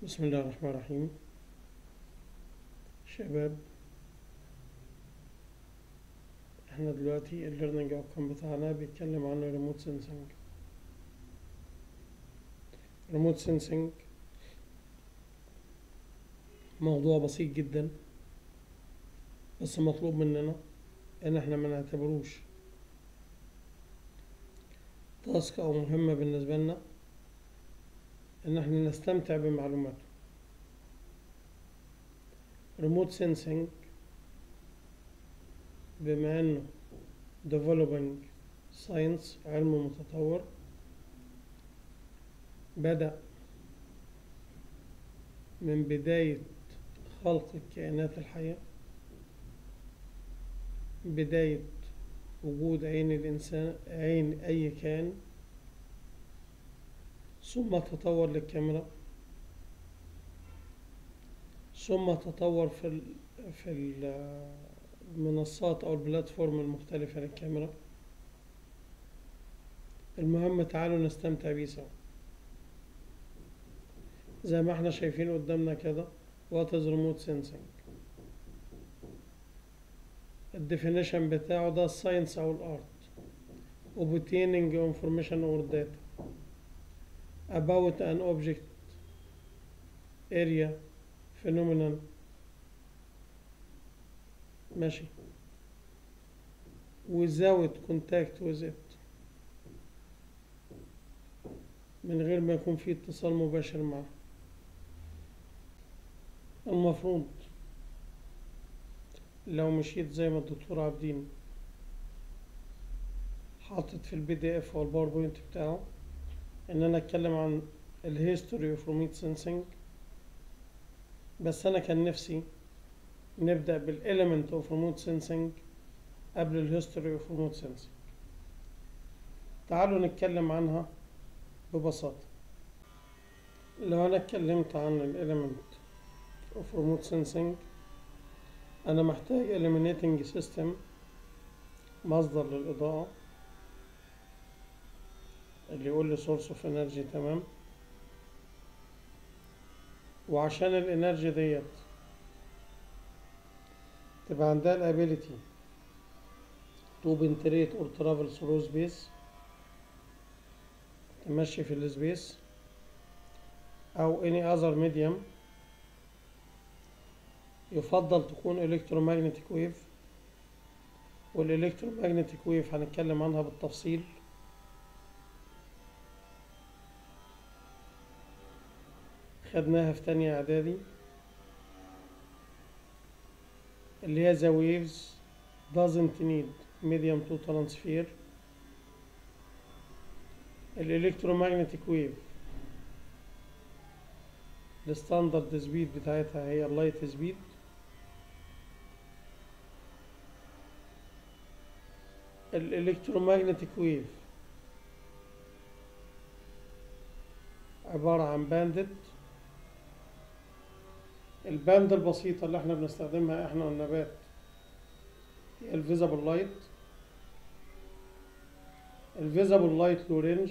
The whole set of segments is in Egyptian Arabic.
بسم الله الرحمن الرحيم شباب احنا دلوقتي الليرنينج اوتكم بتاعنا بيتكلم عن الريموت سensing الريموت سensing موضوع بسيط جدا بس مطلوب مننا ان احنا ما نعتبروش تاسك او مهمة بالنسبة لنا ان احنا نستمتع بمعلوماته ريموت سensing بما انه developing science علم متطور بدأ من بداية خلق الكائنات الحية بداية وجود عين الإنسان عين أي كائن ثم تطور للكاميرا ثم تطور في ال في المنصات أو البلاتفورم المختلفة للكاميرا المهم تعالوا نستمتع بيه سوا زي ما احنا شايفين قدامنا كده what is remote sensing الديفينيشن بتاعه ده الساينس أو الأرت obtaining information or data about an object area phenomenon ماشي without contact with it من غير ما يكون في اتصال مباشر معه المفروض لو مشيت زي ما الدكتور عابدين حاطط في البي دي اف والباوربوينت بتاعه ان انا اتكلم عن الهيستوري اوف ريموت سensing بس انا كان نفسي نبدا بالاليمنت اوف ريموت سensing قبل الهيستوري اوف ريموت سensing تعالوا نتكلم عنها ببساطه لو انا اتكلمت عن الاليمنت اوف ريموت سensing انا محتاج eliminating system مصدر للاضاءه اللي يقول لي source of energy تمام وعشان الانرجي ديت تبقى عندها الابيليتي to penetrate or travel through space تمشي في السبيس او any other medium يفضل تكون electromagnetic wave والelectromagnetic wave هنتكلم عنها بالتفصيل خدناها في تانية إعدادي اللي هي the waves doesn't need medium to transfer الالكترومagnetic wave الستاندرد سبيد بتاعتها هي اللايت سبيد الالكترومagnetic wave عبارة عن باندد الباند البسيطة اللي احنا بنستخدمها احنا والنبات هي الفيزابل لايت الفيزابل لايت له رينج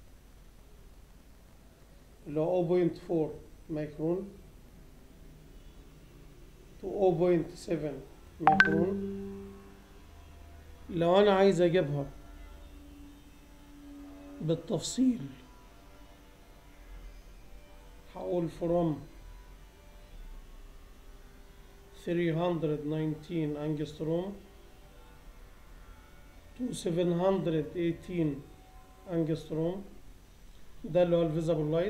اللي هو 0.4 مايكرون to 0.7 مايكرون لو انا عايز اجيبها بالتفصيل هقول from 319 angstrom to 718 angstrom ده اللي هو الفيزابل لايت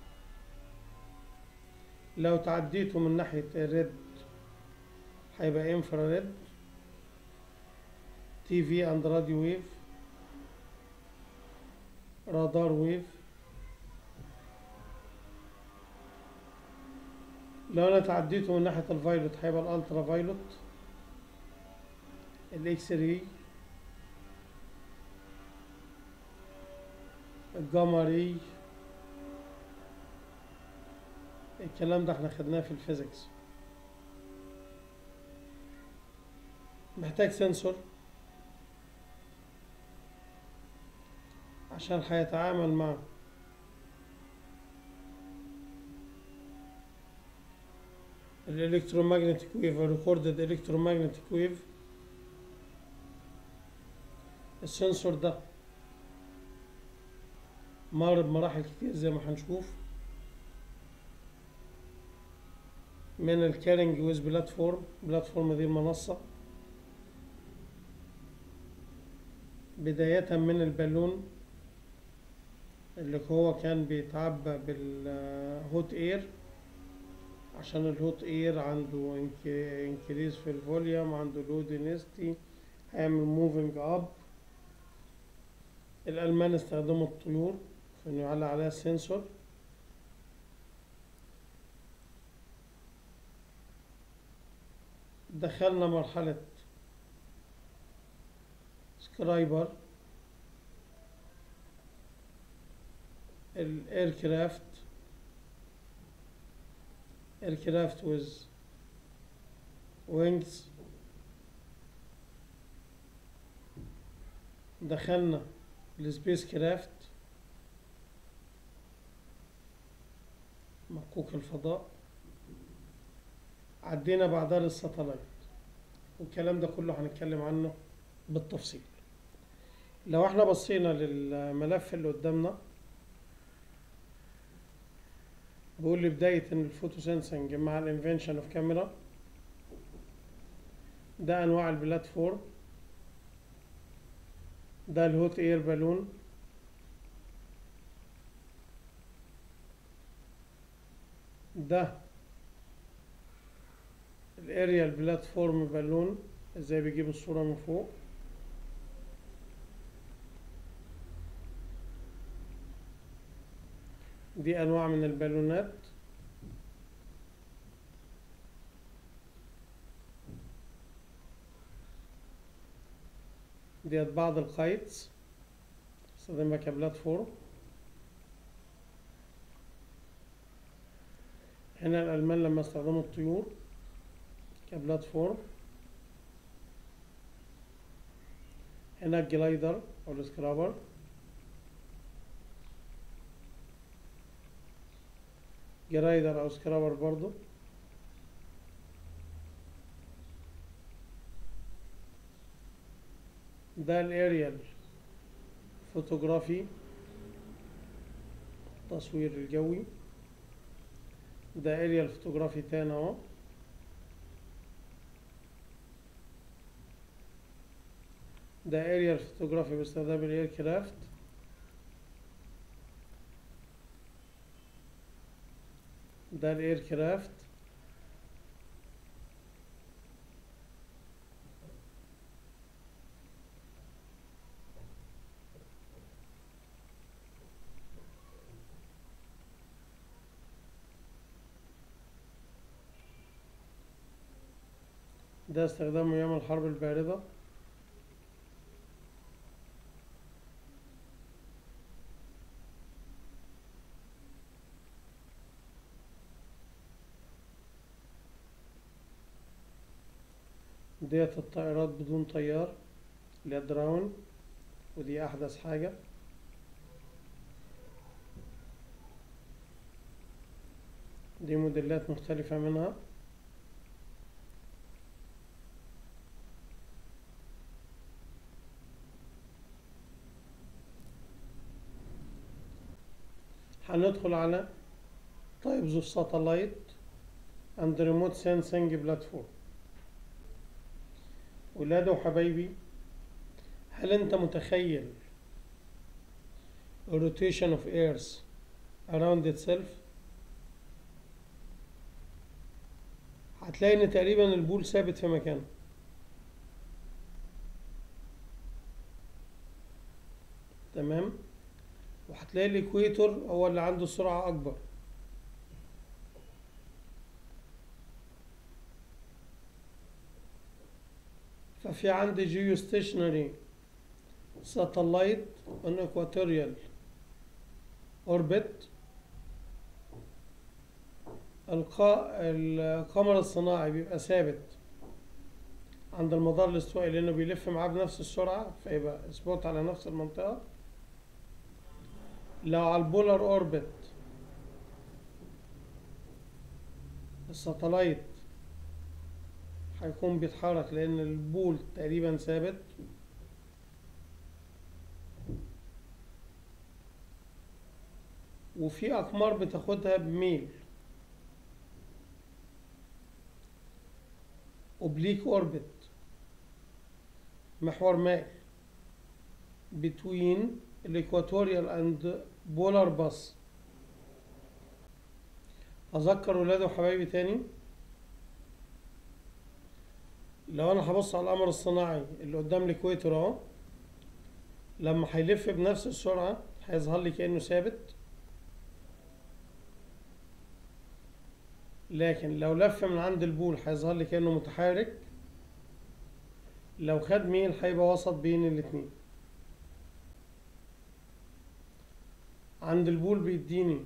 لو تعديته من ناحية الريد هيبقى انفراريد تي في اند راديو ويف رادار ويف لو انا تعديته من ناحية الفايلوت هيبقى الالترا فايلوت الاكس راي الجاما راي الكلام ده احنا خدناه في الفيزيكس محتاج سنسور عشان هيتعامل مع الالكترومagnetic ويف recorded electromagnetic ويف السنسور ده مر بمراحل كتير زي ما هنشوف من الكارينج ويز بلاتفورم بلاتفورم دي المنصة بداية من البالون اللي هو كان بيتعبى بالهوت اير عشان الهوت اير عنده انكريز في الفوليوم عنده لو دينستي هيعمل موفينج اب الالمان استخدموا الطيور في انه يعلق عليها السنسور دخلنا مرحلة سكرايبر الايركرافت aircraft with wings دخلنا السبيس كرافت مكوك الفضاء عدينا بعدها للساتلايت والكلام ده كله هنتكلم عنه بالتفصيل لو احنا بصينا للملف اللي قدامنا بيقول لي بداية ان الفوتو سensing مع الانفنشن اوف كاميرا ده انواع البلاتفورم ده الهوت اير بالون ده الاريال بلاتفورم بالون ازاي بيجيب الصورة من فوق دي انواع من البالونات ديت بعض القايتس استخدمها كبلاتفورم هنا الألمان لما استخدموا الطيور كبلاتفورم هنا الجلايدر أو السكرابر جرايدر أو سكرابر برضو ده الاريال فوتوغرافي التصوير الجوي ده اريال فوتوغرافي تاني اهو ده اريال فوتوغرافي باستخدام الاير كرافت ده الاير كرافت ده استخدامه أيام الحرب الباردة ديت الطائرات بدون طيار اللي هي الدراون ودي أحدث حاجة دي موديلات مختلفة منها هندخل على types of satellite and remote sensing platform ولاد وحبايبي هل انت متخيل rotation of earth around itself هتلاقي ان تقريبا البول ثابت في مكانه تمام وهتلاقي الاكويتور هو اللي عنده سرعة أكبر ففي عندي جيو ستيشنري ساتلايت اون اكواتوريال اوربت القمر الصناعي بيبقى ثابت عند المدار الاستوائي لأنه بيلف معاه بنفس السرعة فيبقى سبوت على نفس المنطقة لو على البولار اوربت الساتلايت هيكون بيتحرك لان البول تقريبا ثابت وفي اقمار بتاخدها بميل اوبليك اوربت محور مائل between الايكواتوريال اند بولار باس اذكر ولادي وحبايبي تاني لو انا هبص على القمر الصناعي اللي قدام الاكويتور اهو لما هيلف بنفس السرعة هيظهر لي كأنه ثابت لكن لو لف من عند البول هيظهر لي كأنه متحرك لو خد ميل هيبقى وسط بين الاتنين عند البول بيديني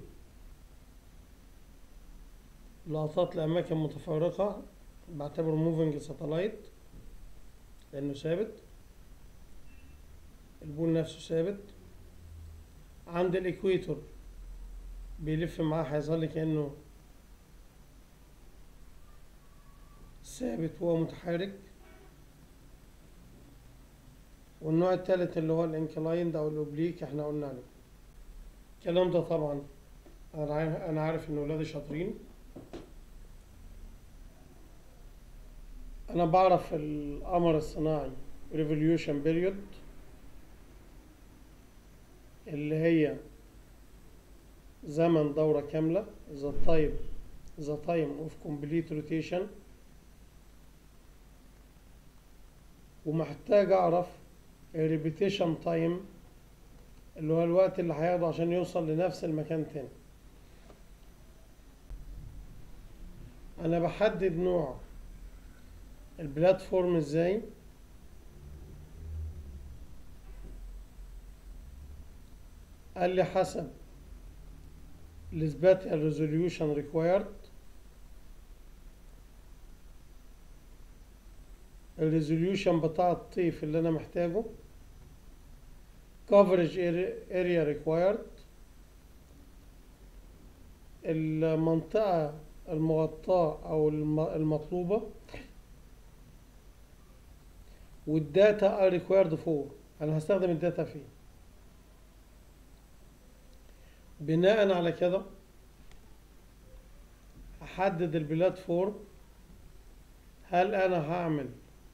لقطات لأماكن متفرقة بعتبره موفينج ساتلايت لأنه ثابت البول نفسه ثابت عند الإكويتور بيلف معاه هيظهر لي كأنه ثابت وهو متحرك والنوع التالت اللي هو الانكلايند او الاوبليك احنا قلنا عليه الكلام ده طبعا انا عارف انا عارف ان ولادي شاطرين انا بعرف القمر الصناعي ريفوليوشن بيريود اللي هي زمن دورة كاملة the time the time of complete rotation ومحتاج اعرف الريبيتيشن تايم اللي هو الوقت اللي هياخده عشان يوصل لنفس المكان تاني انا بحدد نوع البلاتفورم ازاي قال لي حسب الاثبات الريزوليوشن ريكوايرد الريزوليوشن بتاع الطيف اللي انا محتاجه coverage area required المنطقة المغطاة أو المطلوبة والداتا are required for أنا هستخدم الداتا فيه بناء على كده هحدد البلاتفورم هل أنا هعمل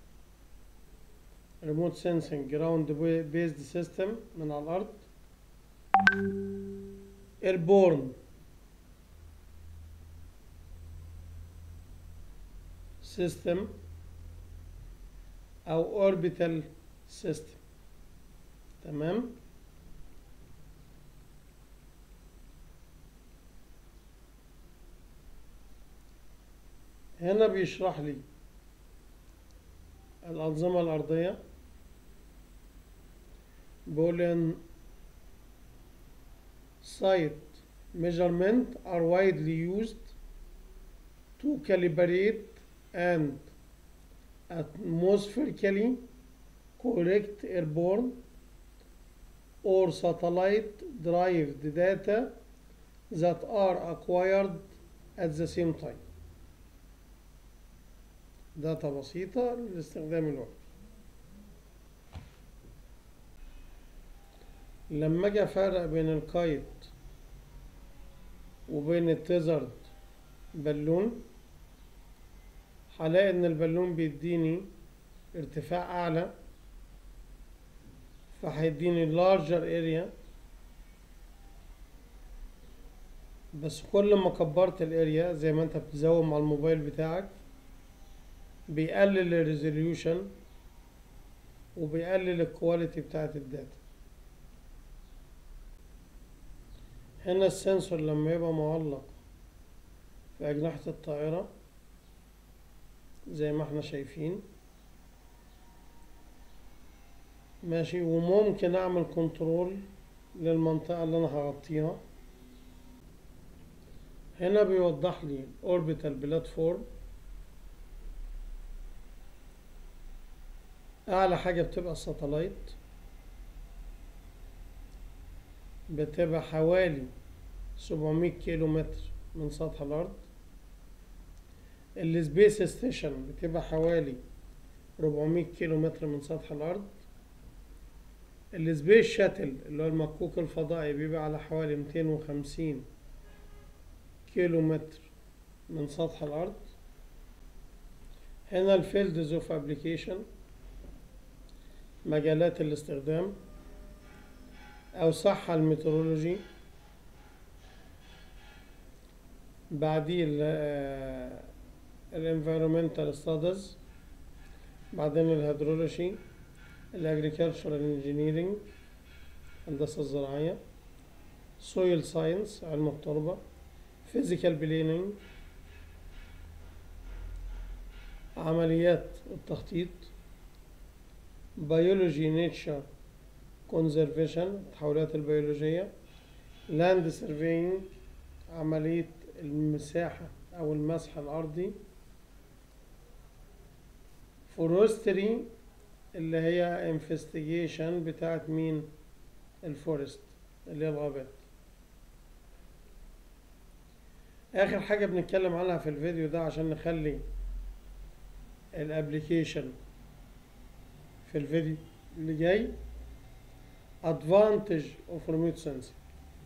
ريموت سensing جراوند بيزد سيستم من على الارض ايربورن سيستم او اوربيتال سيستم تمام هنا بيشرح لي الأنظمة الأرضية بيقول إن site measurement are widely used to calibrate and atmospherically correct airborne or satellite derived data that are acquired at the same time داتا بسيطة لاستخدام الوقت لما اجي افرق بين الكايت وبين التيزرد بالون هلاقي ان البالون بيديني ارتفاع اعلى فهيديني larger area بس كل ما كبرت الاريا زي ما انت بتزوم على الموبايل بتاعك بيقلل الريزوليوشن وبيقلل الكواليتي بتاعت الداتا هنا السنسور لما يبقى معلق في أجنحة الطائرة زي ما احنا شايفين ماشي وممكن أعمل كنترول للمنطقة اللي أنا هغطيها هنا بيوضح لي اوربيتال بلاتفورم أعلى حاجة بتبقى الساتلايت بتبقى حوالي 700 كيلو متر من سطح الأرض السبيس ستيشن بتبقى حوالي 400 كيلو متر من سطح الأرض السبيس شاتل اللي هو المكوك الفضائي بيبقى على حوالي 250 كيلو متر من سطح الأرض هنا الفيلدز اوف ابليكيشن مجالات الاستخدام أو صحة الميترولوجي بعديه الانفيرومنتال ستادز بعدين الهيدرولوجي الاجريكلتشرال انجينيرنج الهندسة الزراعية سويل ساينس علم التربة فيزيكال بليننج عمليات التخطيط بيولوجي نيتشر كونزرفيشن التحولات البيولوجية لاند سيرفينج عملية المساحة أو المسح الأرضي فورستري اللي هي انفستيجيشن بتاعت مين الفورست اللي هي الغابات آخر حاجة بنتكلم عنها في الفيديو ده عشان نخلي الابليكيشن في الفيديو اللي جاي advantage of remote sensing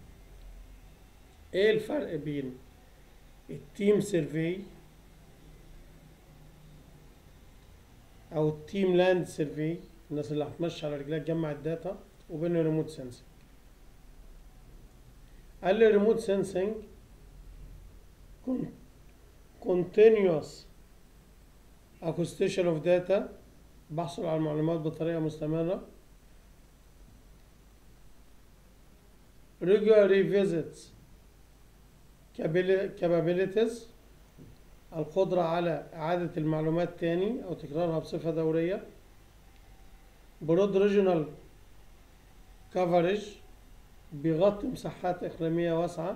ايه الفرق بين التيم سيرفي او التيم لاند سيرفي الناس اللي هتمشي على رجلها تجمع الداتا وبين الريموت سensing قال لي ريموت سensing continuous acquisition of data بحصل على المعلومات بطريقة مستمرة regular revisits capabilities القدرة على إعادة المعلومات تاني أو تكرارها بصفة دورية broad regional coverage بيغطي مساحات إقليمية واسعة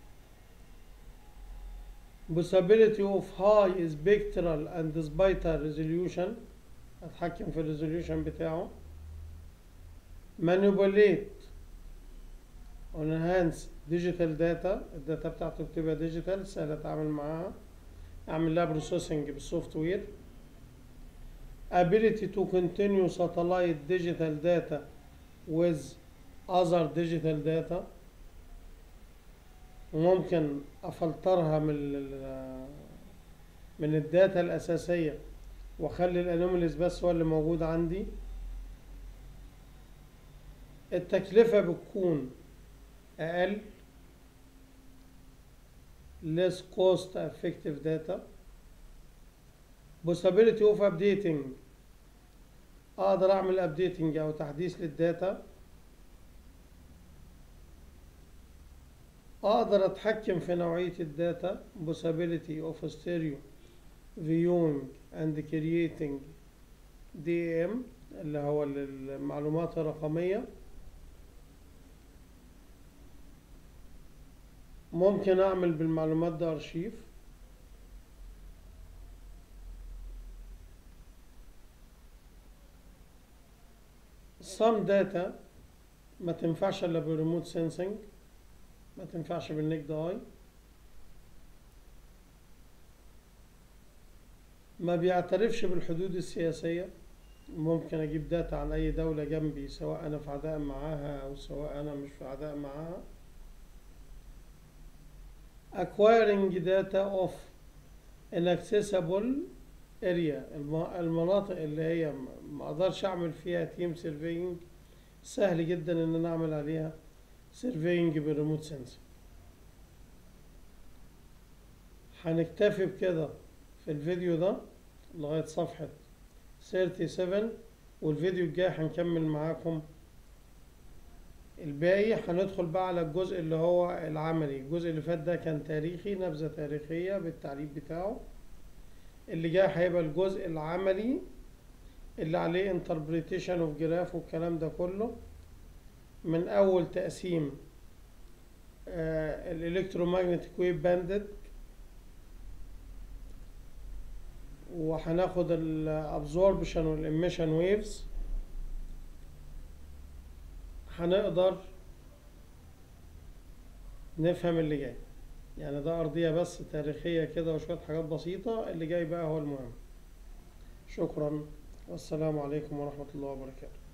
possibility of high spectral and spital resolution أتحكم في الريزوليوشن بتاعه manipulate on enhance digital data الداتا بتاعته بتبقى ديجيتال سهل اتعامل معاها اعمل لها بروسيسنج بالسوفت وير ability to continue satellite digital data with other digital data ممكن افلترها من ال من الداتا الاساسيه واخلي الانوميليز بس هو اللي موجود عندي التكلفه بتكون اقل less cost effective data possibility of updating اقدر اعمل updating او تحديث للداتا اقدر اتحكم في نوعية الداتا possibility of stereo viewing and creating DAM اللي هو المعلومات الرقمية ممكن اعمل بالمعلومات ده ارشيف some data ما تنفعش الا بالريموت سensing ما تنفعش بالنيكد اي ما بيعترفش بالحدود السياسية ممكن اجيب داتا عن اي دولة جنبي سواء انا في عداء معاها او سواء انا مش في عداء معاها acquiring data of inaccessible area المناطق اللي هي ما اقدرش اعمل فيها تيم سيرفينج سهل جدا ان انا اعمل عليها سيرفينج بالريموت سنسنج هنكتفي بكده في الفيديو ده لغاية صفحة 37 والفيديو الجاي هنكمل معاكم الباقي هندخل بقى على الجزء اللي هو العملي الجزء اللي فات ده كان تاريخي نبذة تاريخية بالتعريف بتاعه اللي جاي هيبقى الجزء العملي اللي عليه interpretation of graph والكلام ده كله من أول تقسيم الالكترومagnetic ويف باندد وهناخد الابزوربشن والإميشن ويفز هنقدر نفهم اللي جاي يعني ده أرضية بس تاريخية كده وشوية حاجات بسيطة اللي جاي بقى هو المهم شكرا والسلام عليكم ورحمة الله وبركاته